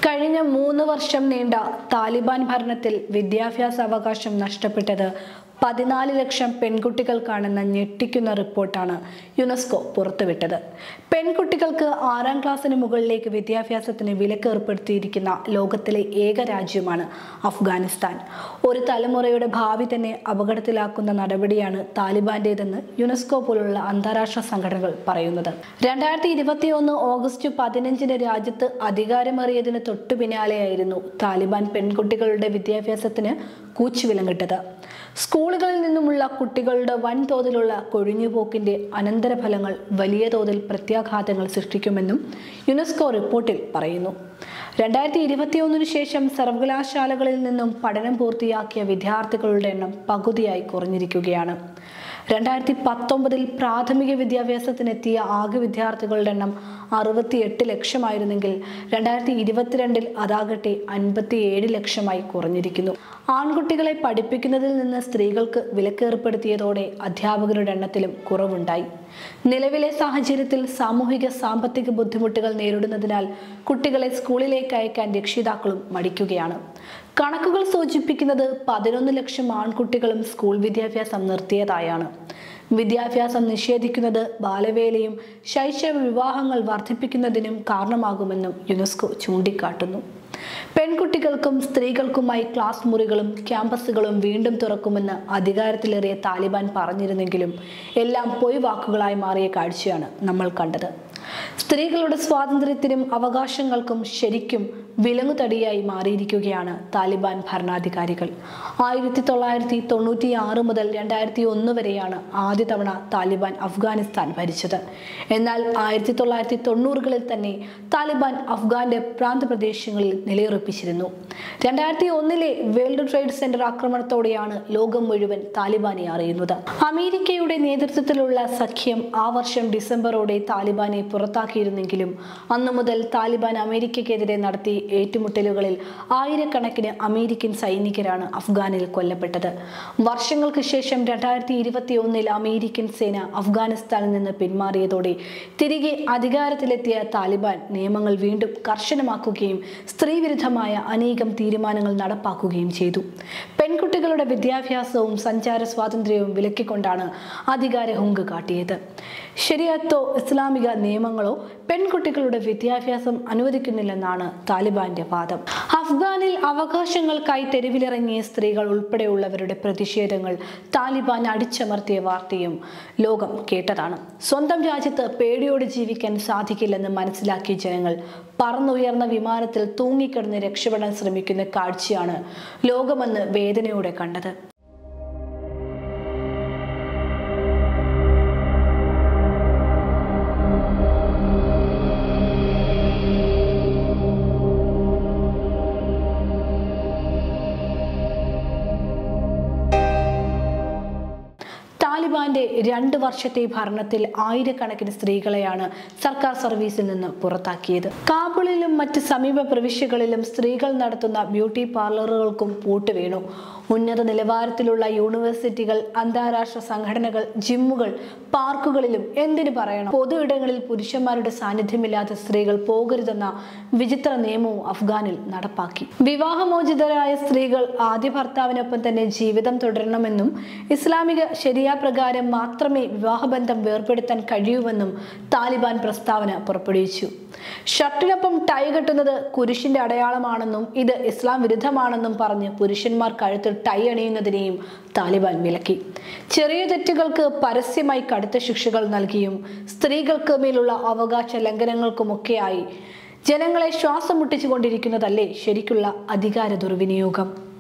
കഴിഞ്ഞ മൂന്ന് വർഷം നീണ്ട താലിബാൻ ഭരണത്തിൽ വിദ്യാഭ്യാസ അവകാശം നഷ്ടപ്പെട്ടത് പതിനാല് ലക്ഷം പെൺകുട്ടികൾക്കാണെന്ന ഞെട്ടിക്കുന്ന റിപ്പോർട്ടാണ് യുനെസ്കോ പുറത്തുവിട്ടത് പെൺകുട്ടികൾക്ക് ആറാം ക്ലാസ്സിന് മുകളിലേക്ക് വിദ്യാഭ്യാസത്തിന് വിലക്ക് ഏർപ്പെടുത്തിയിരിക്കുന്ന ലോകത്തിലെ ഏക രാജ്യമാണ് അഫ്ഗാനിസ്ഥാൻ ഒരു തലമുറയുടെ ഭാവി തന്നെ അപകടത്തിലാക്കുന്ന നടപടിയാണ് താലിബാന്റേതെന്ന് യുനെസ്കോ പോലുള്ള അന്താരാഷ്ട്ര സംഘടനകൾ പറയുന്നത് രണ്ടായിരത്തി ഇരുപത്തി ഒന്ന് ഓഗസ്റ്റ് പതിനഞ്ചിന് രാജ്യത്ത് അധികാരമേറിയതിന് തൊട്ടു പിന്നാലെയായിരുന്നു താലിബാൻ പെൺകുട്ടികളുടെ വിദ്യാഭ്യാസത്തിന് കൂച്ചുവിലങ്ങിട്ടത് സ്കൂളുകളിൽ നിന്നുമുള്ള കുട്ടികളുടെ വൻതോതിലുള്ള കൊഴിഞ്ഞുപോക്കിന്റെ അനന്തരഫലങ്ങൾ വലിയ തോതിൽ പ്രത്യാഘാതങ്ങൾ സൃഷ്ടിക്കുമെന്നും യുനെസ്കോ റിപ്പോർട്ടിൽ പറയുന്നു രണ്ടായിരത്തി ഇരുപത്തിയൊന്നിനു ശേഷം സർവകലാശാലകളിൽ നിന്നും പഠനം പൂർത്തിയാക്കിയ വിദ്യാർത്ഥികളുടെ എണ്ണം പകുതിയായി കുറഞ്ഞിരിക്കുകയാണ് രണ്ടായിരത്തി പത്തൊമ്പതിൽ പ്രാഥമിക വിദ്യാഭ്യാസത്തിനെത്തിയ ആകെ വിദ്യാർത്ഥികളുടെ എണ്ണം അറുപത്തിയെട്ട് ലക്ഷമായിരുന്നെങ്കിൽ രണ്ടായിരത്തി ഇരുപത്തിരണ്ടിൽ അതാകട്ടെ അൻപത്തിയേഴ് ലക്ഷമായി കുറഞ്ഞിരിക്കുന്നു ആൺകുട്ടികളെ പഠിപ്പിക്കുന്നതിൽ നിന്ന് സ്ത്രീകൾക്ക് വിലക്കേർപ്പെടുത്തിയതോടെ അധ്യാപകരുടെ എണ്ണത്തിലും കുറവുണ്ടായി നിലവിലെ സാഹചര്യത്തിൽ സാമൂഹിക സാമ്പത്തിക ബുദ്ധിമുട്ടുകൾ നേരിടുന്നതിനാൽ കുട്ടികളെ സ്കൂളിലേക്ക് അയക്കാൻ രക്ഷിതാക്കളും മടിക്കുകയാണ് കണക്കുകൾ സൂചിപ്പിക്കുന്നത് പതിനൊന്ന് ലക്ഷം ആൺകുട്ടികളും സ്കൂൾ വിദ്യാഭ്യാസം നിർത്തിയതായാണ് വിദ്യാഭ്യാസം നിഷേധിക്കുന്നത് ബാലവേലയും ശൈശവ വിവാഹങ്ങൾ വർദ്ധിപ്പിക്കുന്നതിനും കാരണമാകുമെന്നും യുനെസ്കോ ചൂണ്ടിക്കാട്ടുന്നു പെൺകുട്ടികൾക്കും സ്ത്രീകൾക്കുമായി ക്ലാസ് മുറികളും ക്യാമ്പസുകളും വീണ്ടും തുറക്കുമെന്ന് അധികാരത്തിലേറിയ താലിബാൻ പറഞ്ഞിരുന്നെങ്കിലും എല്ലാം പൊയ് വാക്കുകളായി മാറിയ കാഴ്ചയാണ് നമ്മൾ കണ്ടത് സ്ത്രീകളുടെ സ്വാതന്ത്ര്യത്തിനും അവകാശങ്ങൾക്കും ശരിക്കും വിലങ്ങുതടിയായി മാറിയിരിക്കുകയാണ് താലിബാൻ ഭരണാധികാരികൾ ആയിരത്തി തൊള്ളായിരത്തി തൊണ്ണൂറ്റി ആറ് മുതൽ രണ്ടായിരത്തി ഒന്ന് വരെയാണ് ആദ്യ തവണ താലിബാൻ അഫ്ഗാനിസ്ഥാൻ ഭരിച്ചത് എന്നാൽ ആയിരത്തി തൊള്ളായിരത്തി തൊണ്ണൂറുകളിൽ തന്നെ താലിബാൻ അഫ്ഗാന്റെ പ്രാന്തപ്രദേശങ്ങളിൽ നിലയുറപ്പിച്ചിരുന്നു രണ്ടായിരത്തി ഒന്നിലെ വേൾഡ് ട്രേഡ് സെന്റർ ആക്രമണത്തോടെയാണ് ലോകം മുഴുവൻ താലിബാനെ അറിയുന്നത് അമേരിക്കയുടെ നേതൃത്വത്തിലുള്ള സഖ്യം ആ വർഷം ഡിസംബറോടെ താലിബാനെ പുറത്താക്കിയിരുന്നെങ്കിലും അന്നു മുതൽ താലിബാൻ അമേരിക്കയ്ക്കെതിരെ നടത്തിയ ഏറ്റുമുട്ടലുകളിൽ ആയിരക്കണക്കിന് അമേരിക്കൻ സൈനികരാണ് അഫ്ഗാനിൽ കൊല്ലപ്പെട്ടത് വർഷങ്ങൾക്ക് ശേഷം രണ്ടായിരത്തി ഇരുപത്തി ഒന്നിൽ അമേരിക്കൻ സേന അഫ്ഗാനിസ്ഥാനിൽ നിന്ന് പിന്മാറിയതോടെ തിരികെ അധികാരത്തിലെത്തിയ താലിബാൻ നിയമങ്ങൾ വീണ്ടും കർശനമാക്കുകയും സ്ത്രീവിരുദ്ധമായ അനേകം തീരുമാനങ്ങൾ നടപ്പാക്കുകയും ചെയ്തു പെൺകുട്ടികളുടെ വിദ്യാഭ്യാസവും സഞ്ചാര സ്വാതന്ത്ര്യവും വിലക്കിക്കൊണ്ടാണ് അധികാര ഹുങ്ക് കാട്ടിയത് ശരിയത്തോ ഇസ്ലാമിക നിയമങ്ങളോ പെൺകുട്ടികളുടെ വിദ്യാഭ്യാസം അനുവദിക്കുന്നില്ലെന്നാണ് താലിബാന്റെ വാദം അഫ്ഗാനിൽ അവകാശങ്ങൾക്കായി തെരുവിലിറങ്ങിയ സ്ത്രീകൾ ഉൾപ്പെടെയുള്ളവരുടെ പ്രതിഷേധങ്ങൾ താലിബാൻ അടിച്ചമർത്തിയ വാർത്തയും ലോകം കേട്ടതാണ് സ്വന്തം രാജ്യത്ത് പേടിയോടെ ജീവിക്കാൻ സാധിക്കില്ലെന്ന് മനസ്സിലാക്കിയ ജനങ്ങൾ പറന്നുയർന്ന വിമാനത്തിൽ തൂങ്ങിക്കിടന്ന് രക്ഷപ്പെടാൻ ശ്രമിക്കുന്ന കാഴ്ചയാണ് ലോകമെന്ന് വേദനയോടെ കണ്ടത് താലിബാന്റെ രണ്ട് വർഷത്തെ ഭരണത്തിൽ ആയിരക്കണക്കിന് സ്ത്രീകളെയാണ് സർക്കാർ സർവീസിൽ നിന്ന് പുറത്താക്കിയത് കാബിളിലും മറ്റ് സമീപ പ്രവിശ്യകളിലും സ്ത്രീകൾ നടത്തുന്ന ബ്യൂട്ടി പാർലറുകൾക്കും പൂട്ടുവീണു ഉന്നത നിലവാരത്തിലുള്ള യൂണിവേഴ്സിറ്റികൾ അന്താരാഷ്ട്ര സംഘടനകൾ ജിമ്മുകൾ പാർക്കുകളിലും എന്തിനു പറയണം പൊതു ഇടങ്ങളിൽ പുരുഷന്മാരുടെ സാന്നിധ്യമില്ലാത്ത സ്ത്രീകൾ പോകരുതെന്ന വിചിത്ര നിയമവും അഫ്ഗാനിൽ നടപ്പാക്കി വിവാഹമോചിതരായ സ്ത്രീകൾ ആദ്യ ഭർത്താവിനൊപ്പം തന്നെ ജീവിതം തുടരണമെന്നും ഇസ്ലാമിക ശരിയാ പ്രകാരം മാത്രമേ വിവാഹബന്ധം വേർപെടുത്താൻ കഴിയൂവെന്നും താലിബാൻ പ്രസ്താവന പുറപ്പെടുവിച്ചു ഷർട്ടിനൊപ്പം ടൈ കെട്ടുന്നത് കുരിശിന്റെ അടയാളമാണെന്നും ഇത് ഇസ്ലാം വിരുദ്ധമാണെന്നും പറഞ്ഞ് പുരുഷന്മാർ കഴുത്തിൽ ടൈ അണിയുന്നതിനെയും താലിബാൻ വിലക്കി ചെറിയ തെറ്റുകൾക്ക് പരസ്യമായി കടുത്ത ശിക്ഷകൾ നൽകിയും സ്ത്രീകൾക്ക് മേലുള്ള അവകാശ ലംഘനങ്ങൾക്കുമൊക്കെയായി ജനങ്ങളെ ശ്വാസം മുട്ടിച്ചുകൊണ്ടിരിക്കുന്നതല്ലേ ശരിക്കുള്ള അധികാര ദുർവിനിയോഗം